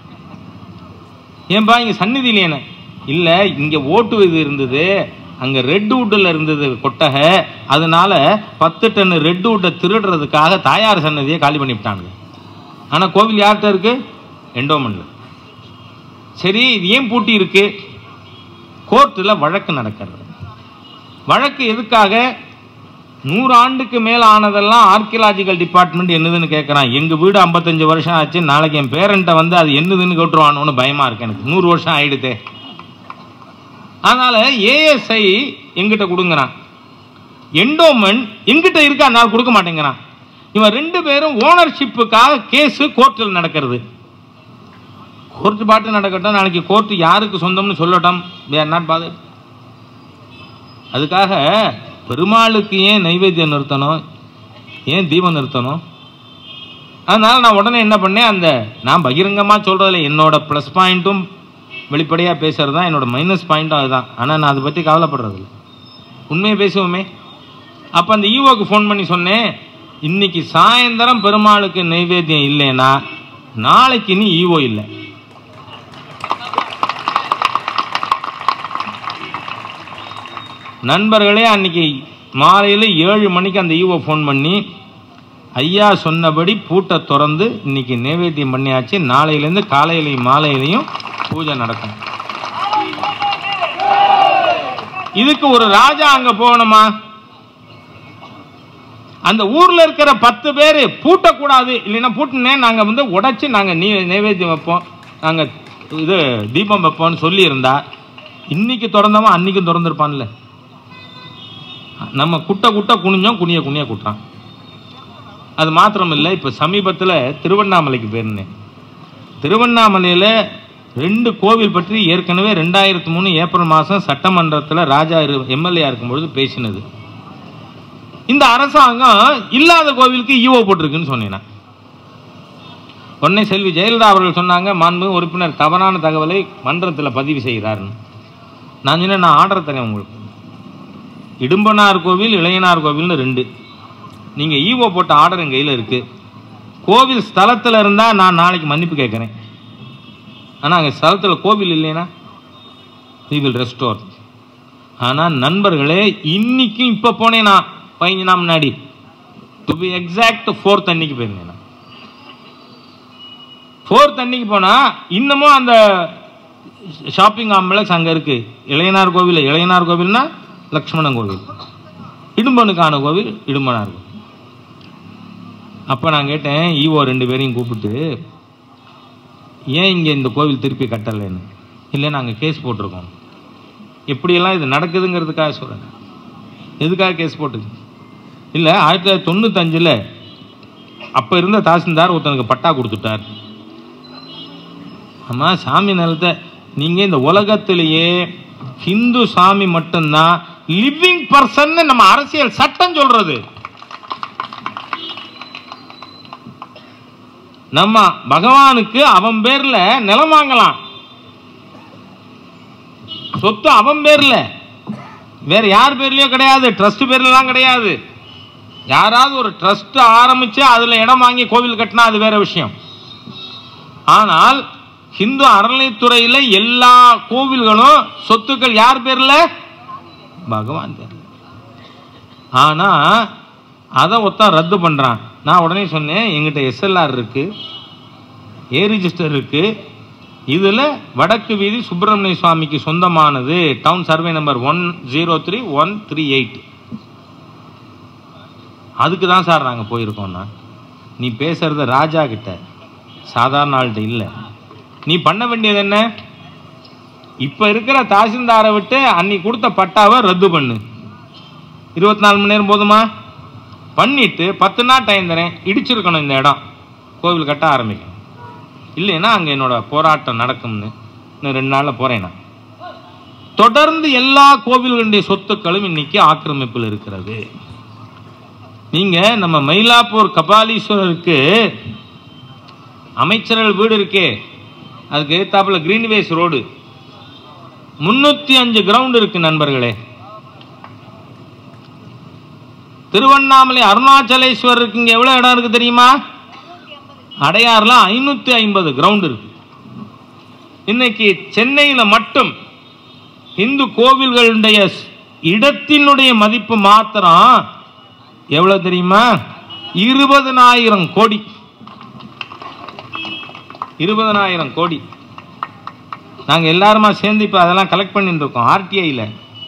Speaker 1: ஏன்பா இங்க சன்னதி இல்லையேன இல்ல இங்க ஓட்டு இது இருந்தது அங்க ரெட் வுட்டில் இருந்தது கொட்டகை அதனால பத்து டன் ரெட் வுட்டை திருடுறதுக்காக தாயார் சன்னதியை காலி பண்ணிவிட்டானுங்க ஆனா கோவில் யார்கிட்ட இருக்கு எண்டோமெண்ட்ல சரி இது ஏன் பூட்டி இருக்கு கோர்ட்டில் வழக்கு நடக்கிறது வழக்கு எதுக்காக நூறு ஆண்டுக்கு மேல ஆனதெல்லாம் ஆர்கியலாஜிக்கல் டிபார்ட்மெண்ட் என்னதுன்னு கேட்குறான் எங்க வீடு ஐம்பத்தஞ்சு வருஷம் ஆச்சு நாளைக்கு என் பேரண்ட்டை வந்து அது என்னதுன்னு கேட்டுருவானோன்னு பயமா இருக்கு எனக்கு நூறு வருஷம் ஆயிடுதே அதனால ஏஎஸ்ஐ எங்கிட்ட கொடுங்குறான் எண்டோமெண்ட் எங்கிட்ட இருக்கு அதனால கொடுக்க மாட்டேங்கிறான் இவன் ரெண்டு பேரும் ஓனர்ஷிப்புக்காக கேஸ் கோர்ட்டில் நடக்கிறது கோர்ட்டு பாட்டு நடக்கட்டும் நாளைக்கு கோர்ட்டு யாருக்கு சொந்தம்னு சொல்லட்டும் வேர் நாட் பாதர் அதுக்காக பெருமாளுக்கு ஏன் நைவேத்தியம் நிறுத்தணும் ஏன் தீபம் நிறுத்தணும் அதனால் நான் உடனே என்ன பண்ணேன் அந்த நான் பகிரங்கமாக சொல்கிறதில்ல என்னோட ப்ளஸ் பாயிண்ட்டும் வெளிப்படையாக பேசுறது தான் என்னோட மைனஸ் பாயிண்ட்டும் அதுதான் ஆனால் நான் அதை பற்றி கவலைப்படுறதில்ல உண்மையை பேசுவோமே அப்போ அந்த ஈவோக்கு ஃபோன் பண்ணி சொன்னேன் இன்னைக்கு சாயந்தரம் பெருமாளுக்கு நைவேத்தியம் இல்லைன்னா நாளைக்கு இனி ஈவோ இல்லை நண்பர்களே அன்னைக்கு மாலையில் ஏழு மணிக்கு அந்த ஈவோ ஃபோன் பண்ணி ஐயா சொன்னபடி பூட்டை திறந்து இன்னைக்கு நைவேத்தியம் பண்ணியாச்சு நாளையிலேருந்து காலையிலையும் மாலையிலையும் பூஜை நடக்கும் இதுக்கு ஒரு ராஜா அங்க போகணுமா அந்த ஊர்ல இருக்கிற பத்து பேர் பூட்டக்கூடாது இல்லைன்னா பூட்டினே நாங்க வந்து உடைச்சு நாங்க நீ நைவேத்தியம் வைப்போம் நாங்க இது தீபம் வைப்போம்னு சொல்லி இருந்தா இன்னைக்கு திறந்தவன் அன்னைக்கும் திறந்திருப்பான்ல நம்ம குட்ட குட்ட குனிஞ்சோம் குனிய குனிய குட்டுறான் அது மாத்திரம் இல்லை இப்போ சமீபத்தில் திருவண்ணாமலைக்கு போயிருந்தேன் திருவண்ணாமலையில் ரெண்டு கோவில் பற்றி ஏற்கனவே ரெண்டாயிரத்தி மூணு ஏப்ரல் மாதம் சட்டமன்றத்தில் ராஜா எம்எல்ஏ இருக்கும்பொழுது பேசினது இந்த அரசாங்கம் இல்லாத கோவிலுக்கு ஈவோ போட்டிருக்குன்னு சொன்னேன் நான். உடனே செல்வி ஜெயலலிதா அவர்கள் சொன்னாங்க மாண்பு உறுப்பினர் தவறான தகவலை மன்றத்தில் பதிவு செய்கிறாருன்னு நான் சொன்னேன் நான் ஆர்டர் தரேன் உங்களுக்கு இடும்பனார் கோவில் இளையனார் கோவில்னு ரெண்டு நீங்கள் ஈவோ போட்ட ஆர்டர் என் கையில் இருக்குது கோவில் ஸ்தலத்தில் இருந்தால் நான் நாளைக்கு மன்னிப்பு கேட்குறேன் ஆனால் அங்கே ஸ்தலத்தில் கோவில் இல்லைன்னா வி வில் ரெஸ்டோர் ஆனால் நண்பர்களே இன்னைக்கும் இப்போ போனேன் நான் பதினஞ்சு நாள் முன்னாடி டு பி எக்ஸாக்ட் ஃபோர்த் அன்னைக்கு போயிருந்தேன் நான் ஃபோர்த் அன்னைக்கு போனால் இன்னமும் அந்த ஷாப்பிங் காம்ப்ளெக்ஸ் அங்கே இருக்கு இளையனார் கோவில் இளையனார் கோவில்னா லக்ஷ்மணன் கோவில் இடும்பனுக்கான கோவில் இடும்பனார் கோவில் அப்போ நான் கேட்டேன் ஈவோ ரெண்டு பேரையும் கூப்பிட்டு ஏன் இங்கே இந்த கோவில் திருப்பி கட்டலைன்னு இல்லை நாங்கள் கேஸ் போட்டிருக்கோம் எப்படியெல்லாம் இது நடக்குதுங்கிறதுக்காக சொல்கிறேன் எதுக்காக கேஸ் போட்டுது இல்லை ஆயிரத்தி தொள்ளாயிரத்தி தொண்ணூத்தஞ்சில் அப்போ இருந்த தாசில்தார் ஒருத்தனுக்கு பட்டா கொடுத்துட்டார் ஆமா சாமி நிலத்தை நீங்கள் இந்த உலகத்திலேயே ஹிந்து சாமி மட்டும்தான் லிவிங் பர்சன் நம்ம அரசியல் சட்டம் சொல்றது நம்ம பகவானுக்கு அவன் பேர்ல நிலம் வாங்கலாம் சொத்து அவன் பேர்ல வேற யார் பேர்லயோ கிடையாது ட்ரஸ்ட் பேர்லாம் கிடையாது யாராவது ஒரு ட்ரஸ்ட் ஆரம்பிச்சு அதுல இடம் வாங்கி கோவில் கட்டினா அது வேற விஷயம் ஆனால் ஹிந்து அறநிலைத்துறையில எல்லா கோவில்களும் சொத்துக்கள் யார் பேர்ல பகவான் பேர்ல ஆனா அதை ஒருத்தன் ரத்து பண்றான் நான் உடனே சொன்னேன் எங்கிட்ட எஸ்எல்ஆர் இருக்கு ஏ ரிஜிஸ்டர் இருக்கு இதுல வடக்கு வீதி சுப்பிரமணிய சுவாமிக்கு சொந்தமானது town survey number one zero three one three eight அதுக்கு தான் சார் நாங்கள் போயிருக்கோம்னா நீ பேசுறது ராஜா கிட்ட சாதாரண ஆள்கிட்ட இல்லை நீ பண்ண வேண்டியது என்ன இப்ப இருக்கிற தாசில்தாரை விட்டு அன்னைக்கு கொடுத்த பட்டாவை ரத்து பண்ணு இருபத்தி நாலு மணி நேரம் போதுமா பண்ணிட்டு பத்து நாள் டைம் தரேன் இடிச்சிருக்கணும் இந்த இடம் கோவில் கட்ட ஆரம்பிக்கணும் இல்லைன்னா அங்கே என்னோட போராட்டம் நடக்கும்னு இன்னும் ரெண்டு நாளில் போகிறேன் நான் தொடர்ந்து எல்லா கோவில்களுடைய சொத்துக்களும் இன்னைக்கு ஆக்கிரமிப்பில் இருக்கிறது நீங்க நம்ம மயிலாப்பூர் கபாலீஸ்வரருக்கு அமைச்சர்கள் வீடு இருக்கே அதுக்கு எதிர்த்தாப்புல கிரீன்வேஸ் ரோடு முன்னூத்தி அஞ்சு கிரவுண்ட் இருக்கு நண்பர்களே திருவண்ணாமலை அருணாச்சலேஸ்வரருக்கு இங்க எவ்வளவு இடம் இருக்கு தெரியுமா அடையாறுல ஐநூத்தி ஐம்பது கிரவுண்ட் இருக்கு இன்னைக்கு சென்னையில மட்டும் இந்து கோவில்களுடைய இடத்தினுடைய மதிப்பு மாத்திரம் எவ்வளவு தெரியுமா இருபதனாயிரம் கோடி இருபதனாயிரம் கோடி நாங்க எல்லாருமா சேர்ந்து இப்ப அதெல்லாம் கலெக்ட் பண்ணிட்டு இருக்கோம் ஆர்டிஐல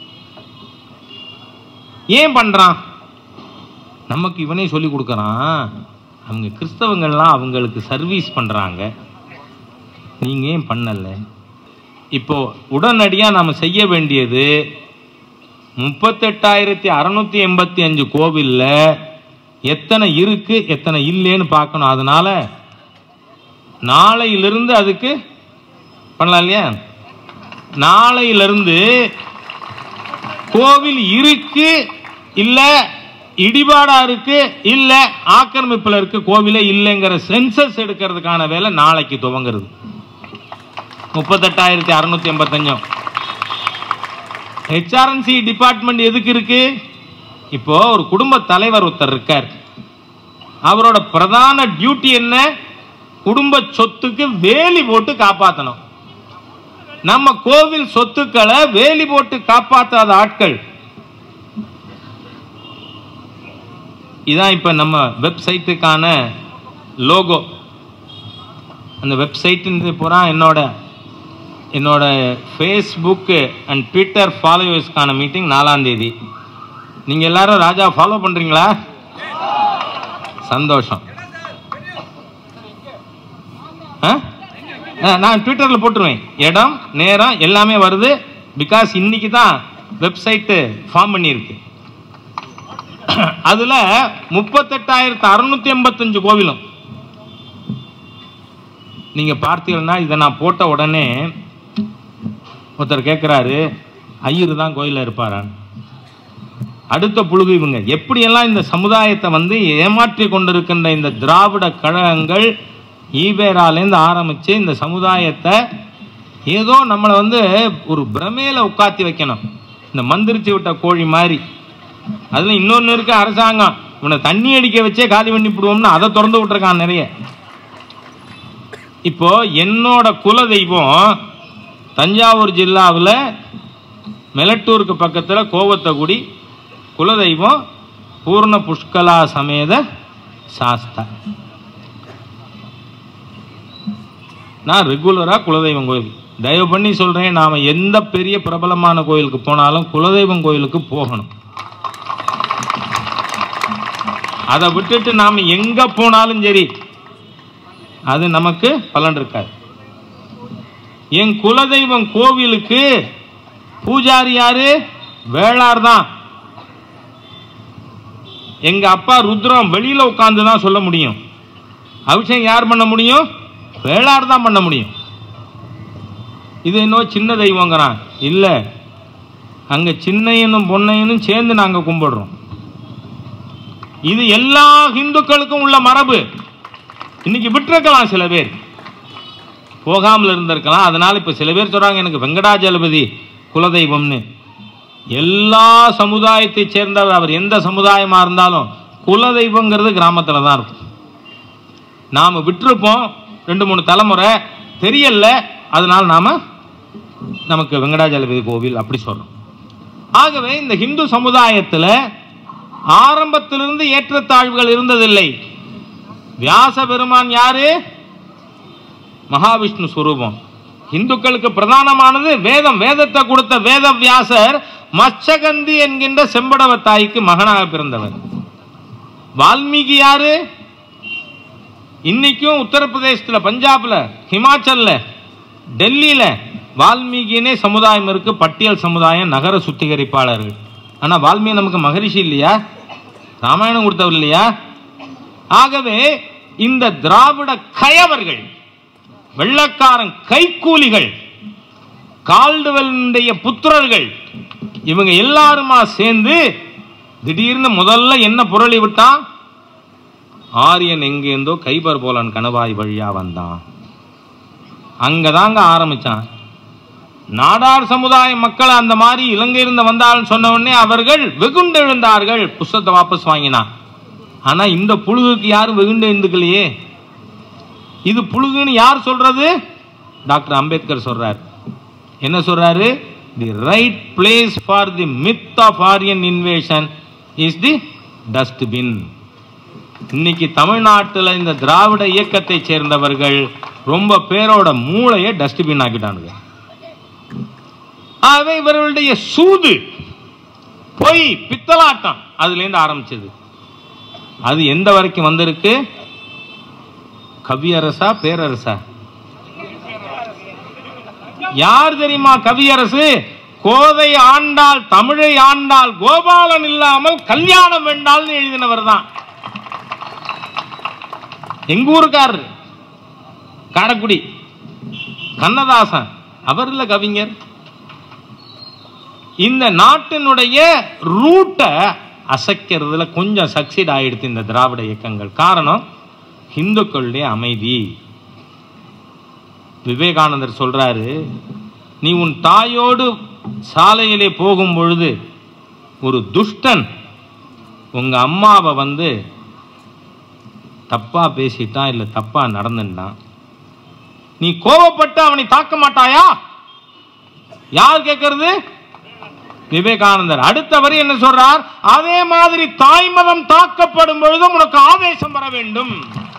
Speaker 1: ஏன் பண்றான் நமக்கு இவனே சொல்லி கொடுக்கறான் அவங்க கிறிஸ்தவங்கள்லாம் அவங்களுக்கு சர்வீஸ் பண்றாங்க நீங்க ஏன் பண்ணல இப்போ உடனடியா நாம செய்ய வேண்டியது முப்பத்தெட்டாயிரத்தி அறுநூத்தி எண்பத்தி அஞ்சு கோவில்ல எத்தனை இருக்கு எத்தனை இல்லைன்னு பார்க்கணும் அதனால நாளையிலிருந்து அதுக்கு பண்ணலாம் இல்லையா நாளையிலிருந்து கோவில் இருக்கு இல்ல இடிபாடா இருக்கு இல்ல ஆக்கிரமிப்புல இருக்கு கோவிலே இல்லைங்கிற சென்சஸ் எடுக்கிறதுக்கான வேலை நாளைக்கு துவங்குறது முப்பத்தெட்டாயிரத்தி அறுநூத்தி எண்பத்தஞ்சும் ஹெச்ஆர்என்சி டிபார்ட்மெண்ட் எதுக்கு இருக்கு இப்போ ஒரு குடும்ப தலைவர் ஒருத்தர் இருக்கார் அவரோட பிரதான டியூட்டி என்ன குடும்ப சொத்துக்கு வேலி போட்டு காப்பாற்றணும் நம்ம கோவில் சொத்துக்களை வேலி போட்டு காப்பாற்றாத ஆட்கள் இதான் இப்ப நம்ம வெப்சைட்டுக்கான லோகோ அந்த வெப்சைட்டு பூரா என்னோட என்னோட ஃபேஸ்புக்கு அண்ட் ட்விட்டர் ஃபாலோவர்ஸ்க்கான மீட்டிங் நாலாம் தேதி நீங்கள் எல்லாரும் ராஜா ஃபாலோ பண்ணுறீங்களா சந்தோஷம் ஆ? ஆ, நான் ட்விட்டரில் போட்டுருவேன் இடம் நேரம் எல்லாமே வருது பிகாஸ் இன்னைக்கு தான் வெப்சைட்டு ஃபார்ம் பண்ணியிருக்கு அதில் முப்பத்தெட்டாயிரத்து அறுநூத்தி எண்பத்தஞ்சு கோவிலும் நீங்கள் பார்த்தீங்கன்னா இதை நான் போட்ட உடனே ஒருத்தர் கேட்குறாரு ஐயர் தான் கோயிலில் இருப்பாரான்னு அடுத்த புழுகு இவங்க எப்படியெல்லாம் இந்த சமுதாயத்தை வந்து ஏமாற்றி கொண்டிருக்கின்ற இந்த திராவிட கழகங்கள் ஈவேராலேருந்து ஆரம்பித்து இந்த சமுதாயத்தை ஏதோ நம்மளை வந்து ஒரு பிரமையில உட்காத்தி வைக்கணும் இந்த மந்திரிச்சு விட்ட கோழி மாதிரி அதில் இன்னொன்று இருக்கு அரசாங்கம் இவனை தண்ணி அடிக்க வச்சே காலி பண்ணி விடுவோம்னு அதை திறந்து விட்டுருக்கான் நிறைய இப்போ என்னோட குல தெய்வம் தஞ்சாவூர் ஜில்லாவில் மெலட்டூருக்கு பக்கத்தில் கோவத்தகுடி குலதெய்வம் பூர்ண புஷ்கலா சமேத சாஸ்தா நான் ரெகுலராக குலதெய்வம் கோயில் தயவு பண்ணி சொல்கிறேன் நாம் எந்த பெரிய பிரபலமான கோயிலுக்கு போனாலும் குலதெய்வம் கோயிலுக்கு போகணும் அதை விட்டுட்டு நாம் எங்கே போனாலும் சரி அது நமக்கு பலன் இருக்காது என் குலதெய்வம் கோவிலுக்கு பூஜாரி யாரு வேளார் தான் எங்க அப்பா ருத்ரம் வெளியில உட்கார்ந்து தான் சொல்ல முடியும் அபிஷேகம் யார் பண்ண முடியும் வேளார் தான் பண்ண முடியும் இது இன்னும் சின்ன தெய்வங்கிறான் இல்ல அங்க சின்னையனும் பொன்னையனும் சேர்ந்து நாங்க கும்பிடுறோம் இது எல்லா இந்துக்களுக்கும் உள்ள மரபு இன்னைக்கு விட்டுருக்கலாம் சில பேர் போகாமல் இருந்திருக்கலாம் அதனால இப்ப சில பேர் சொல்றாங்க எனக்கு வெங்கடாஜலபதி குலதெய்வம்னு எல்லா சமுதாயத்தை சேர்ந்தவர் அவர் எந்த சமுதாயமா இருந்தாலும் குலதெய்வங்கிறது கிராமத்துல தான் இருக்கும் நாம விட்டிருப்போம் ரெண்டு மூணு தலைமுறை தெரியல அதனால நாம நமக்கு வெங்கடாஜலபதி கோவில் அப்படி சொல்றோம் ஆகவே இந்த இந்து சமுதாயத்துல ஆரம்பத்திலிருந்து ஏற்றத்தாழ்வுகள் இருந்ததில்லை வியாச பெருமான் யாரு மகாவிஷ்ணு ஸ்வரூபம் இந்துக்களுக்கு பிரதானமானது வேதம் வேதத்தை கொடுத்த வேத வியாசர் மச்சகந்தி என்கின்ற செம்படவ தாய்க்கு மகனாக பிறந்தவர் வால்மீகி யாரு இன்னைக்கும் உத்தரப்பிரதேசத்துல பஞ்சாப்ல ஹிமாச்சல்ல டெல்லியில வால்மீகினே சமுதாயம் இருக்கு பட்டியல் சமுதாயம் நகர சுத்திகரிப்பாளர்கள் ஆனா வால்மீகி நமக்கு மகரிஷி இல்லையா ராமாயணம் கொடுத்தவர் இல்லையா ஆகவே இந்த திராவிட கயவர்கள் வெள்ளக்காரன் கைக்கூலிகள் கால்டுவெல்னுடைய புத்திரர்கள் இவங்க எல்லாருமா சேர்ந்து திடீர்னு முதல்ல என்ன புரளி விட்டான் ஆரியன் எங்கேருந்தோ கைபர் போலன் கணவாய் வழியா வந்தான் அங்கதாங்க ஆரம்பிச்சான் நாடார் சமுதாய மக்கள் அந்த மாதிரி இலங்கையிலிருந்து வந்தாலும் சொன்ன உடனே அவர்கள் வெகுண்டு எழுந்தார்கள் புஸ்தத்தை வாபஸ் வாங்கினான் ஆனா இந்த புழுகுக்கு யாரும் வெகுண்டு எழுந்துக்கலையே இது புழுகுன்னு யார் சொல்றது டாக்டர் அம்பேத்கர் சொல்றார் என்ன சொல்றாரு the right place for the myth of Aryan invasion is the dustbin இன்னைக்கு தமிழ்நாட்டில் இந்த திராவிட இயக்கத்தை சேர்ந்தவர்கள் ரொம்ப பேரோட மூளையை டஸ்ட்பின் ஆக்கிட்டானுங்க ஆகவே இவர்களுடைய சூது பொய் பித்தலாட்டம் அதுலேருந்து ஆரம்பிச்சது அது எந்த வரைக்கும் வந்திருக்கு கவியரசா பேரரசா யார் தெரியுமா கவியரசு கோதை ஆண்டாள் தமிழை ஆண்டாள் கோபாலன் இல்லாமல் கல்யாணம் வேண்டாள்னு எழுதினவர் தான் எங்க ஊருக்காரர் காரக்குடி கண்ணதாசன் அவர் இல்ல கவிஞர் இந்த நாட்டினுடைய ரூட்டை அசைக்கிறதுல கொஞ்சம் சக்சீட் ஆயிடுத்து இந்த திராவிட இயக்கங்கள் காரணம் இந்துக்களுடைய அமைதி விவேகானந்தர் சொல்றாரு நீ உன் தாயோடு சாலையிலே போகும் பொழுது ஒரு துஷ்டன் உங்க அம்மாவை வந்து தப்பா பேசிட்டான் இல்ல தப்பா நடந்துட்டான் நீ கோவப்பட்டு அவனை தாக்க மாட்டாயா யார் கேட்கறது விவேகானந்தர் அடுத்த வரி என்ன சொல்றார் அதே மாதிரி தாய்மதம் தாக்கப்படும் பொழுதும் உனக்கு ஆவேசம் வர வேண்டும்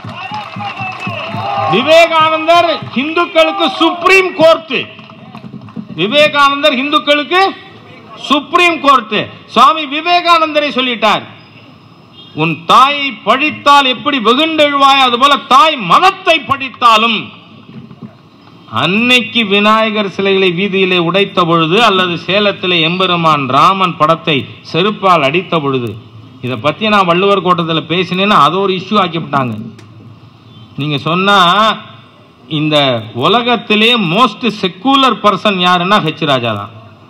Speaker 1: விவேகானந்தர் இந்துக்களுக்கு சுப்ரீம் கோர்ட் விவேகானந்தர் இந்துக்களுக்கு சுப்ரீம் கோர்ட் சுவாமி விவேகானந்தரை சொல்லிட்டார் உன் தாயை பழித்தால் எப்படி வெகுண்டெழுவாய் அதுபோல தாய் மதத்தை படித்தாலும் அன்னைக்கு விநாயகர் சிலைகளை வீதியிலே உடைத்த பொழுது அல்லது சேலத்திலே எம்பெருமான் ராமன் படத்தை செருப்பால் அடித்த பொழுது இதை பற்றி நான் வள்ளுவர் கோட்டத்தில் பேசினேன்னா அது ஒரு இஷ்யூ ஆக்கிவிட்டாங்க நீங்க சொன்னா இந்த உலகத்திலே மோஸ்ட் செக்குலர் பர்சன் யாருன்னா ஹெச் ராஜா தான்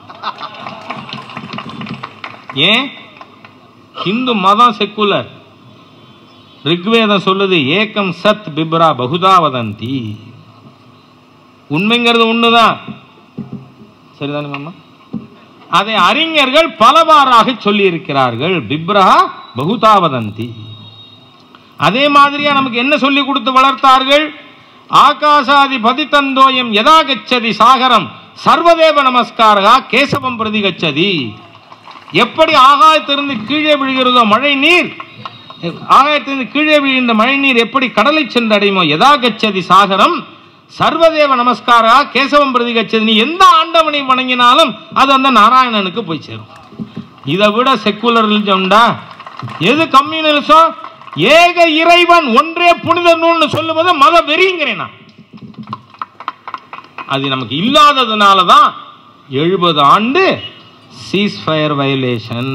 Speaker 1: ஏன் ஹிந்து மதம் செக்குலர் ரிக்வேதம் சொல்லுது ஏகம் சத் பிப்ரா பகுதா வதந்தி உண்மைங்கிறது ஒண்ணுதான் சரிதானே மாமா அதை அறிஞர்கள் பலவாறாக சொல்லி இருக்கிறார்கள் பிப்ரா பகுதா வதந்தி அதே மாதிரியா நமக்கு என்ன சொல்லி கொடுத்து வளர்த்தார்கள் ஆகாசாதி பதித்தந்தோயம் யதா கச்சதி சாகரம் சர்வதேவ நமஸ்காரகா கேசவம் பிரதி கச்சதி எப்படி ஆகாயத்திலிருந்து கீழே விழுகிறதோ மழை நீர் ஆகாயத்திலிருந்து கீழே விழுந்த மழை நீர் எப்படி கடலை சென்றடையுமோ யதா கச்சதி சாகரம் சர்வதேவ நமஸ்காரா கேசவம் பிரதி கச்சதி நீ எந்த ஆண்டவனை வணங்கினாலும் அது அந்த நாராயணனுக்கு போய் சேரும் இதை விட செக்குலர் ரிலிஜம்டா எது கம்யூனலிசம் ஏக இறைவன் ஒன்றே புனித நூல்னு சொல்லுவது மத வெறிங்கிறேன் நான் அது நமக்கு இல்லாததுனால தான் எழுபது ஆண்டு சீஸ் ஃபயர் வயலேஷன்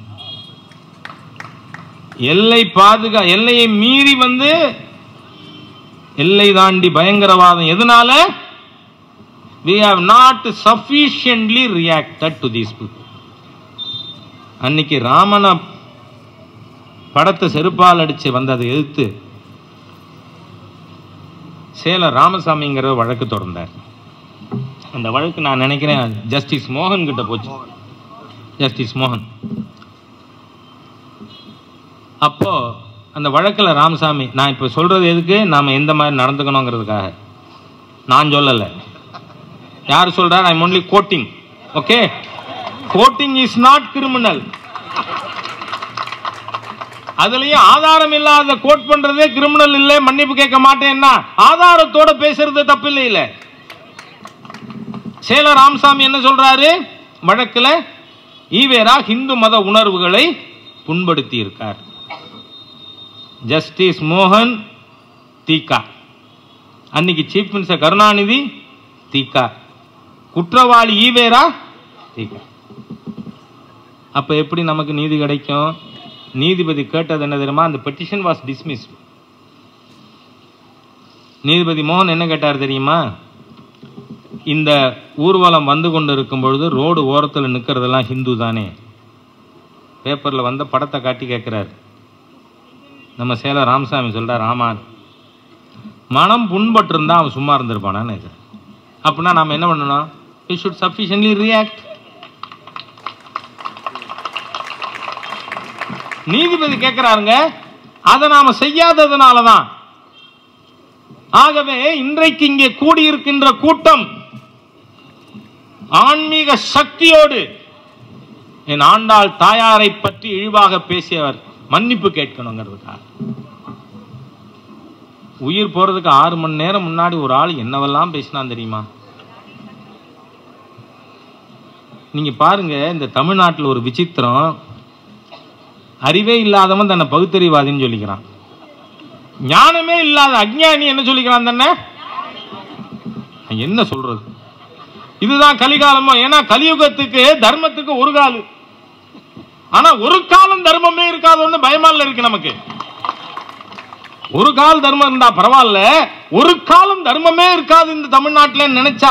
Speaker 1: எல்லை பாதுகா எல்லையை மீறி வந்து எல்லை தாண்டி பயங்கரவாதம் எதனால we have not sufficiently reacted to these people அன்னைக்கு ராமனை படத்தை செருப்பால் அடிச்சு வந்ததை எதிர்த்து சேலம் ராமசாமிங்கிற வழக்கு தொடர்ந்தார் அந்த வழக்கு நான் நினைக்கிறேன் ஜஸ்டிஸ் மோகன் கிட்ட போச்சு ஜஸ்டிஸ் மோகன் அப்போ அந்த வழக்கில் ராமசாமி நான் இப்போ சொல்றது எதுக்கு நாம் எந்த மாதிரி நடந்துக்கணுங்கிறதுக்காக நான் சொல்லலை யார் சொல்றார் I'm only quoting okay quoting is not criminal அதுலயும் ஆதாரம் இல்லாத கோட் பண்றதே கிரிமினல் இல்லை மன்னிப்பு கேட்க மாட்டேன்னா ஆதாரத்தோட பேசுறது தப்பு இல்லை இல்ல சேல ராமசாமி என்ன சொல்றாரு வழக்குல ஈவேரா இந்து மத உணர்வுகளை புண்படுத்தி இருக்கார் ஜஸ்டிஸ் மோகன் தீகா அன்னைக்கு சீஃப் மினிஸ்டர் கருணாநிதி தீகா குற்றவாளி ஈவேரா தீகா அப்ப எப்படி நமக்கு நீதி கிடைக்கும் நீதிபதி கேட்டது என்ன தெரியுமா அந்த பெட்டிஷன் வாஸ் டிஸ்மிஸ் நீதிபதி மோகன் என்ன கேட்டார் தெரியுமா இந்த ஊர்வலம் வந்து கொண்டு இருக்கும் பொழுது ரோடு ஓரத்தில் நிற்கிறதெல்லாம் ஹிந்து தானே பேப்பரில் வந்த படத்தை காட்டி கேட்குறாரு நம்ம சேலம் ராமசாமி சொல்கிறார் ஆமாம் மனம் புண்பட்டிருந்தா அவன் சும்மா இருந்திருப்பானான்னு நினைக்கிறேன் அப்படின்னா நாம் என்ன பண்ணணும் யூ ஷுட் சஃபிஷியன்ட்லி ரியாக்ட் நீதிபதி கேட்கிறாருங்க அதை நாம செய்யாததுனால தான் ஆகவே இன்றைக்கு இங்கே கூடியிருக்கின்ற கூட்டம் ஆன்மீக சக்தியோடு என் ஆண்டாள் தாயாரை பற்றி இழிவாக பேசியவர் மன்னிப்பு கேட்கணுங்கிறதுக்காக உயிர் போறதுக்கு ஆறு மணி நேரம் முன்னாடி ஒரு ஆள் என்னவெல்லாம் பேசினான் தெரியுமா நீங்க பாருங்க இந்த தமிழ்நாட்டில் ஒரு விசித்திரம் அறிவே இல்லாதவன் தன்னை பகுத்தறிவாதின்னு சொல்லிக்கிறான் ஞானமே இல்லாத அஜ்ஞானி என்ன சொல்லிக்கிறான் தன்னை நான் என்ன சொல்றது இதுதான் கலிகாலமா ஏன்னா கலியுகத்துக்கு தர்மத்துக்கு ஒரு காலு ஆனா ஒரு காலம் தர்மமே இருக்காதுன்னு பயமால இருக்கு நமக்கு ஒரு கால் தர்மம் இருந்தா பரவாயில்ல ஒரு காலம் தர்மமே இருக்காது இந்த தமிழ்நாட்டில் நினைச்சா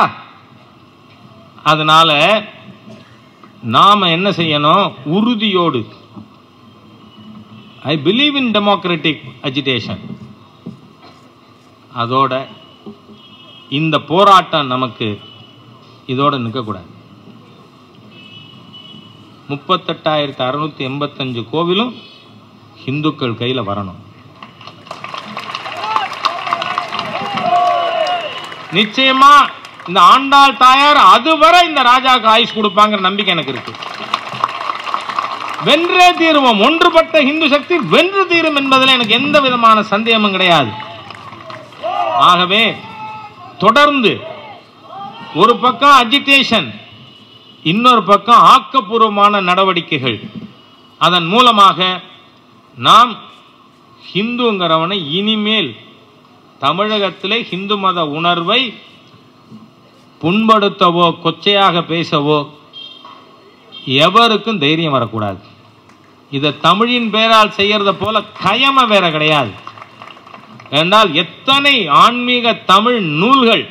Speaker 1: அதனால நாம என்ன செய்யணும் உறுதியோடு I believe in democratic agitation அதோட இந்த போராட்டம் நமக்கு இதோட நிற்கக்கூடாது முப்பத்தெட்டாயிரத்தி அறுநூத்தி எண்பத்தஞ்சு கோவிலும் இந்துக்கள் கையில் வரணும் நிச்சயமா இந்த ஆண்டாள் தாயார் அதுவரை இந்த ராஜாவுக்கு ஆயுஷ் கொடுப்பாங்கிற நம்பிக்கை எனக்கு இருக்கு வென்றே தீருவோம் ஒன்றுபட்ட இந்து சக்தி வென்று தீரும் என்பதில் எனக்கு எந்த விதமான சந்தேகமும் கிடையாது ஆகவே தொடர்ந்து ஒரு பக்கம் அஜிடேஷன் இன்னொரு பக்கம் ஆக்கப்பூர்வமான நடவடிக்கைகள் அதன் மூலமாக நாம் ஹிந்துங்கிறவனை இனிமேல் தமிழகத்திலே ஹிந்து மத உணர்வை புண்படுத்தவோ கொச்சையாக பேசவோ எவருக்கும் தைரியம் வரக்கூடாது இதை தமிழின் பேரால் செய்யறத போல கயம வேற கிடையாது என்றால் எத்தனை ஆன்மீக தமிழ் நூல்கள்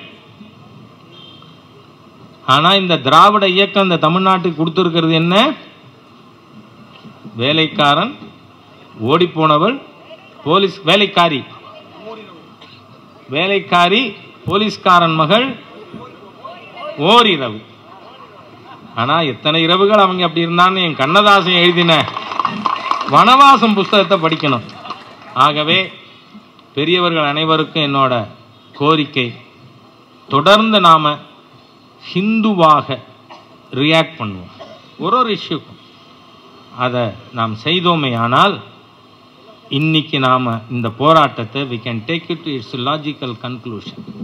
Speaker 1: ஆனா இந்த திராவிட இயக்கம் இந்த தமிழ்நாட்டுக்கு கொடுத்துருக்கிறது என்ன வேலைக்காரன் ஓடிப்போனவள் போலீஸ் வேலைக்காரி வேலைக்காரி போலீஸ்காரன் மகள் ஓரிரவு ஆனா எத்தனை இரவுகள் அவங்க அப்படி இருந்தான்னு என் கண்ணதாசன் எழுதின வனவாசம் புஸ்தகத்தை படிக்கணும் ஆகவே பெரியவர்கள் அனைவருக்கும் என்னோட கோரிக்கை தொடர்ந்து நாம ஹிந்துவாக ரியாக்ட் பண்ணுவோம் ஒரு ஒரு இஷ்யூக்கும் அதை நாம் செய்தோமே ஆனால் இன்னைக்கு நாம இந்த போராட்டத்தை we can take it its logical conclusion